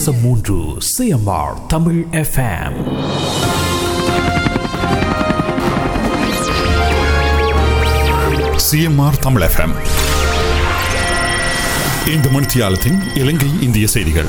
தசம் மூன்று CMR Tamil FM CMR Tamil FM இந்த மணித்தியாலத்தின் இலங்கை இந்திய செய்திகள்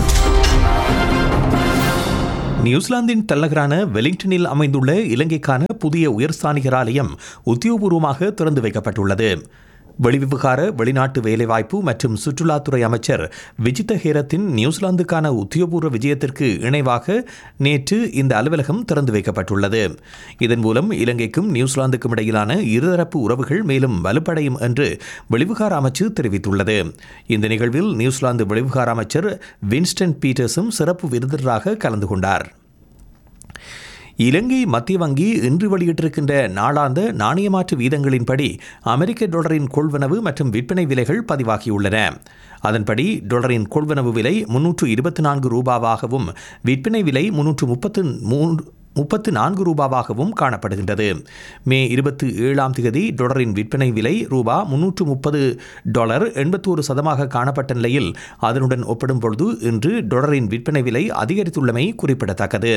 நியூசிலாந்தின் தலைநகரான வெலிங்டனில் அமைந்துள்ள இலங்கைக்கான புதிய உயர்ஸ்தானிகர் ஆலயம் உத்தியோகபூர்வமாக திறந்து வைக்கப்பட்டுள்ளது வெளிவிவகார வெளிநாட்டு வேலைவாய்ப்பு மற்றும் சுற்றுலாத்துறை அமைச்சர் விஜித ஹேரத்தின் நியூசிலாந்துக்கான உத்தியோகபூர்வ விஜயத்திற்கு இணைவாக நேற்று இந்த அலுவலகம் திறந்து வைக்கப்பட்டுள்ளது இதன் மூலம் இலங்கைக்கும் நியூசிலாந்துக்கும் இடையிலான இருதரப்பு உறவுகள் மேலும் வலுப்படையும் என்று வெளிவிகார அமைச்சு தெரிவித்துள்ளது இந்த நிகழ்வில் நியூசிலாந்து வெளிவிகார அமைச்சர் வின்ஸ்டன் பீட்டர்ஸும் சிறப்பு விருந்தினராக கலந்து கொண்டார் இலங்கை மத்திய வங்கி இன்று வெளியிட்டிருக்கின்ற நாளாந்த நாணயமாற்று வீதங்களின்படி அமெரிக்க டாலரின் கொள்வனவு மற்றும் விற்பனை விலைகள் பதிவாகியுள்ளன அதன்படி டாலரின் கொள்வனவு விலை முன்னூற்று இருபத்தி நான்கு ரூபாவாகவும் விற்பனை விலை முன்னூற்று முப்பத்து மூன்று முப்பத்து நான்கு ரூபாவாகவும் காணப்படுகின்றது மே இருபத்தி ஏழாம் தேதி டாலரின் விற்பனை விலை ரூபா முன்னூற்று முப்பது டாலர் எண்பத்தோரு சதமாக காணப்பட்ட நிலையில் அதனுடன் ஒப்பிடும் பொழுது இன்று டாலரின் விற்பனை விலை அதிகரித்துள்ளமை குறிப்பிடத்தக்கது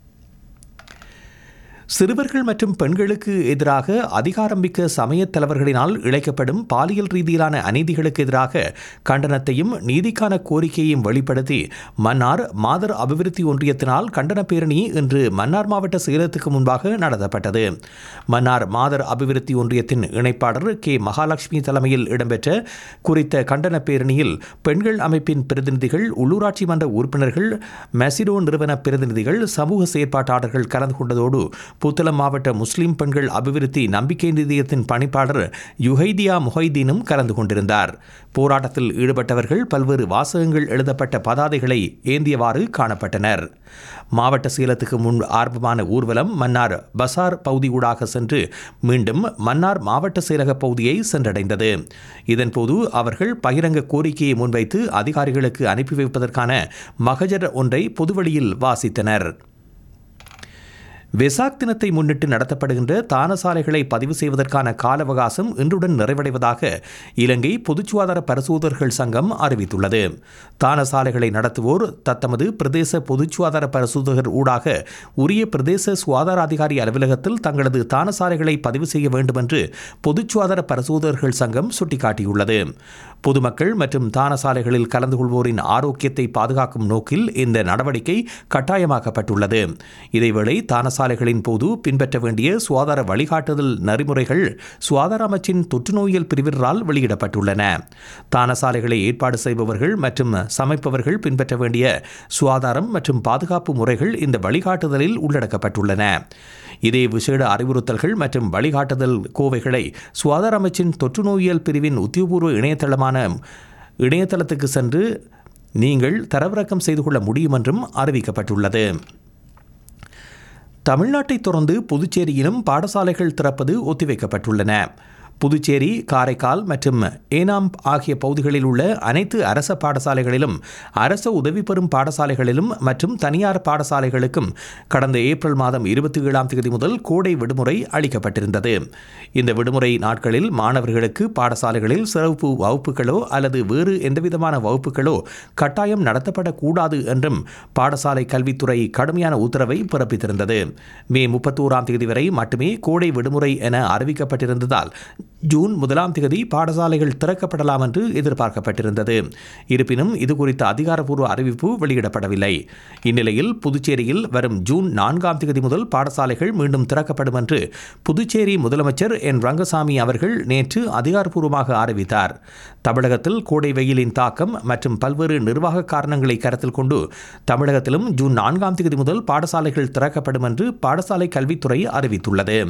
சிறுவர்கள் மற்றும் பெண்களுக்கு எதிராக அதிகாரமிக்க சமயத் தலைவர்களினால் இழைக்கப்படும் பாலியல் ரீதியிலான அநீதிகளுக்கு எதிராக கண்டனத்தையும் நீதிக்கான கோரிக்கையையும் வெளிப்படுத்தி மன்னார் மாதர் அபிவிருத்தி ஒன்றியத்தினால் கண்டன பேரணி இன்று மன்னார் மாவட்ட செயலகத்துக்கு முன்பாக நடத்தப்பட்டது மன்னார் மாதர் அபிவிருத்தி ஒன்றியத்தின் இணைப்பாளர் கே மகாலட்சுமி தலைமையில் இடம்பெற்ற குறித்த கண்டன பேரணியில் பெண்கள் அமைப்பின் பிரதிநிதிகள் உள்ளூராட்சி மன்ற உறுப்பினர்கள் மெசிடோ நிறுவன பிரதிநிதிகள் சமூக செயற்பாட்டாளர்கள் கலந்து கொண்டதோடு புத்தளம் மாவட்ட முஸ்லிம் பெண்கள் அபிவிருத்தி நம்பிக்கை நிதியத்தின் பணிப்பாளர் யுஹைதியா முஹைதீனும் கலந்து கொண்டிருந்தார் போராட்டத்தில் ஈடுபட்டவர்கள் பல்வேறு வாசகங்கள் எழுதப்பட்ட பதாதைகளை ஏந்தியவாறு காணப்பட்டனர் மாவட்ட சேலத்துக்கு முன் ஆரம்பமான ஊர்வலம் மன்னார் பசார் பகுதியூடாக சென்று மீண்டும் மன்னார் மாவட்ட செயலக பகுதியை சென்றடைந்தது இதன்போது அவர்கள் பகிரங்க கோரிக்கையை முன்வைத்து அதிகாரிகளுக்கு அனுப்பி வைப்பதற்கான மகஜர் ஒன்றை பொதுவெளியில் வாசித்தனர் வெசாக் தினத்தை முன்னிட்டு நடத்தப்படுகின்ற தானசாலைகளை பதிவு செய்வதற்கான கால அவகாசம் இன்றுடன் நிறைவடைவதாக இலங்கை பொதுச் சுகாதார பரிசோதகர்கள் சங்கம் அறிவித்துள்ளது தானசாலைகளை நடத்துவோர் தத்தமது பிரதேச பொதுச் சுகாதார பரிசோதகர் ஊடாக உரிய பிரதேச சுகாதார அதிகாரி அலுவலகத்தில் தங்களது தானசாலைகளை பதிவு செய்ய வேண்டும் என்று பொதுச் சுகாதார பரிசோதகர்கள் சங்கம் சுட்டிக்காட்டியுள்ளது பொதுமக்கள் மற்றும் தானசாலைகளில் கலந்து கொள்வோரின் ஆரோக்கியத்தை பாதுகாக்கும் நோக்கில் இந்த நடவடிக்கை கட்டாயமாக்கப்பட்டுள்ளது இதேவேளை தானசாலைகளின் போது பின்பற்ற வேண்டிய சுகாதார வழிகாட்டுதல் நெறிமுறைகள் சுகாதார அமைச்சின் தொற்றுநோயியல் பிரிவினரால் வெளியிடப்பட்டுள்ளன தானசாலைகளை ஏற்பாடு செய்பவர்கள் மற்றும் சமைப்பவர்கள் பின்பற்ற வேண்டிய சுகாதாரம் மற்றும் பாதுகாப்பு முறைகள் இந்த வழிகாட்டுதலில் உள்ளடக்கப்பட்டுள்ளன இதே விசேட அறிவுறுத்தல்கள் மற்றும் வழிகாட்டுதல் கோவைகளை சுகாதார அமைச்சின் தொற்றுநோயியல் பிரிவின் உத்தியோகபூர்வ இணையதளமான இணையதளத்துக்கு சென்று நீங்கள் தரவிறக்கம் செய்து கொள்ள முடியும் என்றும் அறிவிக்கப்பட்டுள்ளது தமிழ்நாட்டை தொடர்ந்து புதுச்சேரியிலும் பாடசாலைகள் திறப்பது ஒத்திவைக்கப்பட்டுள்ளன புதுச்சேரி காரைக்கால் மற்றும் ஏனாம் ஆகிய பகுதிகளில் உள்ள அனைத்து அரச பாடசாலைகளிலும் அரச உதவி பெறும் பாடசாலைகளிலும் மற்றும் தனியார் பாடசாலைகளுக்கும் கடந்த ஏப்ரல் மாதம் இருபத்தி ஏழாம் தேதி முதல் கோடை விடுமுறை அளிக்கப்பட்டிருந்தது இந்த விடுமுறை நாட்களில் மாணவர்களுக்கு பாடசாலைகளில் சிறப்பு வகுப்புகளோ அல்லது வேறு எந்தவிதமான வகுப்புகளோ கட்டாயம் நடத்தப்படக்கூடாது என்றும் பாடசாலை கல்வித்துறை கடுமையான உத்தரவை பிறப்பித்திருந்தது மே முப்பத்தோராம் தேதி வரை மட்டுமே கோடை விடுமுறை என அறிவிக்கப்பட்டிருந்ததால் ஜூன் முதலாம் தேதி பாடசாலைகள் திறக்கப்படலாம் என்று எதிர்பார்க்கப்பட்டிருந்தது இருப்பினும் இது குறித்த அதிகாரப்பூர்வ அறிவிப்பு வெளியிடப்படவில்லை இந்நிலையில் புதுச்சேரியில் வரும் ஜூன் நான்காம் தேதி முதல் பாடசாலைகள் மீண்டும் திறக்கப்படும் என்று புதுச்சேரி முதலமைச்சர் என் ரங்கசாமி அவர்கள் நேற்று அதிகாரப்பூர்வமாக அறிவித்தார் தமிழகத்தில் கோடை வெயிலின் தாக்கம் மற்றும் பல்வேறு நிர்வாக காரணங்களை கருத்தில் கொண்டு தமிழகத்திலும் ஜூன் நான்காம் தேதி முதல் பாடசாலைகள் திறக்கப்படும் என்று பாடசாலை கல்வித்துறை அறிவித்துள்ளது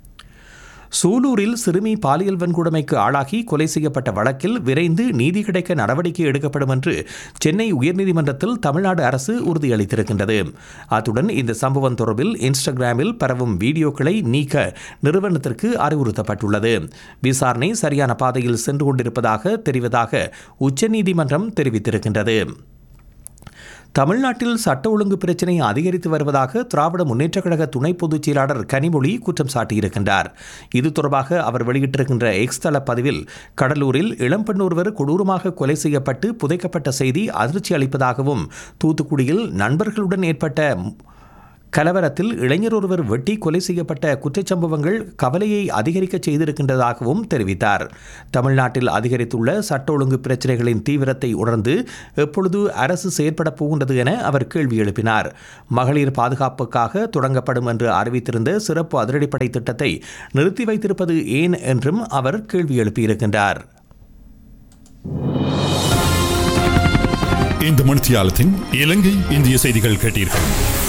சூலூரில் சிறுமி பாலியல் வன்கொடுமைக்கு ஆளாகி கொலை செய்யப்பட்ட வழக்கில் விரைந்து நீதி கிடைக்க நடவடிக்கை எடுக்கப்படும் என்று சென்னை உயர்நீதிமன்றத்தில் தமிழ்நாடு அரசு உறுதியளித்திருக்கின்றது அத்துடன் இந்த சம்பவம் தொடர்பில் இன்ஸ்டாகிராமில் பரவும் வீடியோக்களை நீக்க நிறுவனத்திற்கு அறிவுறுத்தப்பட்டுள்ளது விசாரணை சரியான பாதையில் சென்று கொண்டிருப்பதாக தெரிவதாக உச்சநீதிமன்றம் தெரிவித்திருக்கின்றது தமிழ்நாட்டில் சட்ட ஒழுங்கு பிரச்சினை அதிகரித்து வருவதாக திராவிட முன்னேற்றக் கழக துணை பொதுச் செயலாளர் கனிமொழி குற்றம் சாட்டியிருக்கின்றார் இது தொடர்பாக அவர் வெளியிட்டிருக்கின்ற எக்ஸ் தள பதிவில் கடலூரில் இளம்பெண் ஒருவர் கொடூரமாக கொலை செய்யப்பட்டு புதைக்கப்பட்ட செய்தி அதிர்ச்சி அளிப்பதாகவும் தூத்துக்குடியில் நண்பர்களுடன் ஏற்பட்ட கலவரத்தில் இளைஞர் ஒருவர் வெட்டி கொலை செய்யப்பட்ட குற்றச்சம்பவங்கள் கவலையை அதிகரிக்க செய்திருக்கின்றதாகவும் தெரிவித்தார் தமிழ்நாட்டில் அதிகரித்துள்ள சட்ட ஒழுங்கு பிரச்சினைகளின் தீவிரத்தை உணர்ந்து எப்பொழுது அரசு செயற்பட போகின்றது என அவர் கேள்வி எழுப்பினார் மகளிர் பாதுகாப்புக்காக தொடங்கப்படும் என்று அறிவித்திருந்த சிறப்பு அதிரடிப்படை திட்டத்தை நிறுத்தி வைத்திருப்பது ஏன் என்றும் அவர் கேள்வி எழுப்பியிருக்கின்றார் இந்த மணித்தியாலத்தின் இலங்கை இந்திய செய்திகள் கேட்டீர்கள்